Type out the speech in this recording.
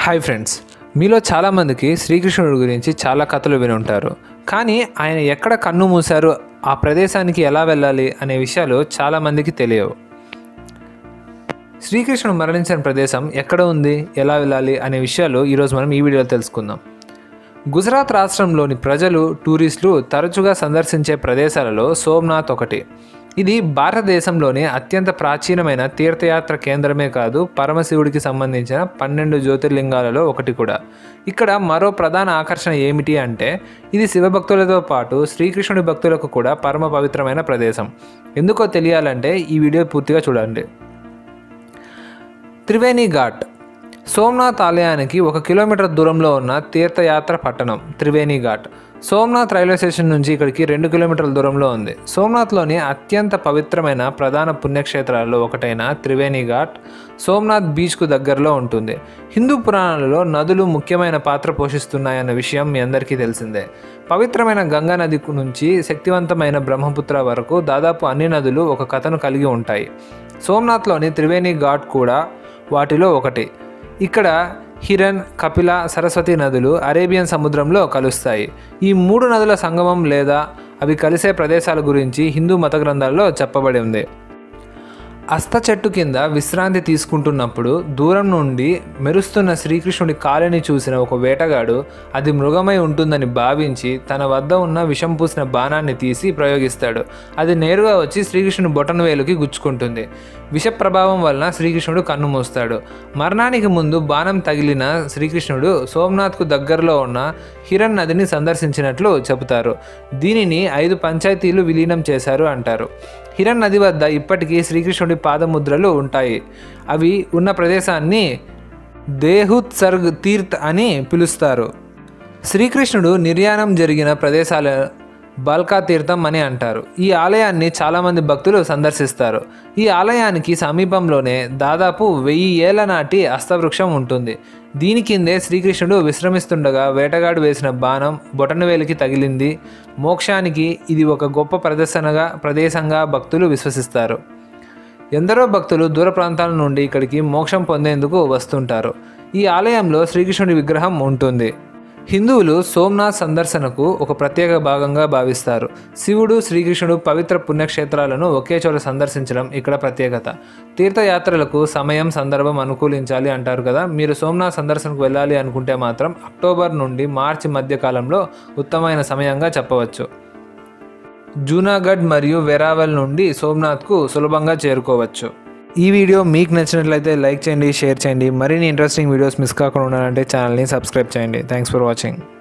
hi friends మీలో చాలామందికి శ్రీకృష్ణుడి గురించి చాలా కథలు విని ఉంటారు కానీ ఆయన ఎక్కడ కన్ను మూశారు ఆ ప్రదేశానికి ఎలా వెళ్ళాలి అనే విషయాలు చాలామందికి తెలియవు శ్రీకృష్ణుడు మరణించిన ప్రదేశం ఎక్కడ ఉంది ఎలా వెళ్ళాలి అనే విషయాలు ఈరోజు మనం ఈ వీడియోలో తెలుసుకుందాం గుజరాత్ రాష్ట్రంలోని ప్రజలు టూరిస్టులు తరచుగా సందర్శించే ప్రదేశాలలో సోమనాథ్ ఒకటి ఇది భారతదేశంలోని అత్యంత ప్రాచీనమైన తీర్థయాత్ర కేంద్రమే కాదు పరమశివుడికి సంబంధించిన పన్నెండు జ్యోతిర్లింగాలలో ఒకటి కూడా ఇక్కడ మరో ప్రధాన ఆకర్షణ ఏమిటి అంటే ఇది శివభక్తులతో పాటు శ్రీకృష్ణుడి భక్తులకు కూడా పరమ పవిత్రమైన ప్రదేశం ఎందుకో తెలియాలంటే ఈ వీడియో పూర్తిగా చూడండి త్రివేణి ఘాట్ సోమనాథ్ ఆలయానికి ఒక కిలోమీటర్ దూరంలో ఉన్న తీర్థయాత్ర పట్టణం త్రివేణి ఘాట్ సోమనాథ్ రైల్వే స్టేషన్ నుంచి ఇక్కడికి రెండు కిలోమీటర్ల దూరంలో ఉంది సోమనాథ్లోని అత్యంత పవిత్రమైన ప్రధాన పుణ్యక్షేత్రాల్లో ఒకటైన త్రివేణి ఘాట్ సోమనాథ్ బీచ్కు దగ్గరలో ఉంటుంది హిందూ పురాణాలలో నదులు ముఖ్యమైన పాత్ర పోషిస్తున్నాయన్న విషయం మీ అందరికీ తెలిసిందే పవిత్రమైన గంగా నది నుంచి శక్తివంతమైన బ్రహ్మపుత్ర వరకు దాదాపు అన్ని నదులు ఒక కథను కలిగి ఉంటాయి సోమనాథ్లోని త్రివేణి ఘాట్ కూడా వాటిలో ఒకటి ఇక్కడ హిరన్ కపిల సరస్వతి నదులు అరేబియన్ సముద్రంలో కలుస్తాయి ఈ మూడు నదుల సంగమం లేదా అవి కలిసే ప్రదేశాల గురించి హిందూ మత గ్రంథాల్లో చెప్పబడి ఉంది అస్త చెట్టు కింద విశ్రాంతి తీసుకుంటున్నప్పుడు దూరం నుండి మెరుస్తున్న శ్రీకృష్ణుడి కాలిని చూసిన ఒక వేటగాడు అది మృగమై ఉంటుందని భావించి తన వద్ద ఉన్న విషం పూసిన బాణాన్ని తీసి ప్రయోగిస్తాడు అది నేరుగా వచ్చి శ్రీకృష్ణుడి బొటన వేలుకి గుచ్చుకుంటుంది విష ప్రభావం వలన శ్రీకృష్ణుడు కన్ను మూస్తాడు మరణానికి ముందు బాణం తగిలిన శ్రీకృష్ణుడు సోమనాథ్కు దగ్గరలో ఉన్న హిరణ్ నదిని సందర్శించినట్లు చెబుతారు దీనిని ఐదు పంచాయతీలు విలీనం చేశారు అంటారు హిరణ్ నది వద్ద ఇప్పటికీ శ్రీకృష్ణుడి పాదముద్రలు ఉంటాయి అవి ఉన్న ప్రదేశాన్ని దేహుత్సర్గ్ తీర్థ్ అని పిలుస్తారు శ్రీకృష్ణుడు నిర్యాణం జరిగిన ప్రదేశాల బాల్కా తీర్థం అని అంటారు ఈ ఆలయాన్ని చాలామంది భక్తులు సందర్శిస్తారు ఈ ఆలయానికి సమీపంలోనే దాదాపు వెయ్యి ఏళ్ల నాటి అస్తవృక్షం ఉంటుంది దీని కిందే శ్రీకృష్ణుడు విశ్రమిస్తుండగా వేటగాడు వేసిన బాణం బొటనవేలికి తగిలింది మోక్షానికి ఇది ఒక గొప్ప ప్రదర్శనగా ప్రదేశంగా భక్తులు విశ్వసిస్తారు ఎందరో భక్తులు దూర ప్రాంతాల నుండి ఇక్కడికి మోక్షం పొందేందుకు వస్తుంటారు ఈ ఆలయంలో శ్రీకృష్ణుడి విగ్రహం ఉంటుంది హిందువులు సోమనాథ్ సందర్శనకు ఒక ప్రత్యేక భాగంగా భావిస్తారు శివుడు శ్రీకృష్ణుడు పవిత్ర పుణ్యక్షేత్రాలను ఒకే చోట సందర్శించడం ఇక్కడ ప్రత్యేకత తీర్థయాత్రలకు సమయం సందర్భం అనుకూలించాలి అంటారు కదా మీరు సోమనాథ్ సందర్శనకు వెళ్ళాలి అనుకుంటే మాత్రం అక్టోబర్ నుండి మార్చి మధ్య కాలంలో ఉత్తమమైన సమయంగా చెప్పవచ్చు జూనాగఢ్ మరియు వెరావల్ నుండి సోమనాథ్కు సులభంగా చేరుకోవచ్చు ఈ వీడియో మీకు నచ్చినట్లయితే లైక్ చేయండి షేర్ చేయండి మరిన్ని ఇంట్రెస్టింగ్ వీడియోస్ మిస్ కాకుండా ఉండాలంటే ఛానల్ని సబ్స్క్రైబ్ చేయండి థ్యాంక్స్ ఫర్ వాచింగ్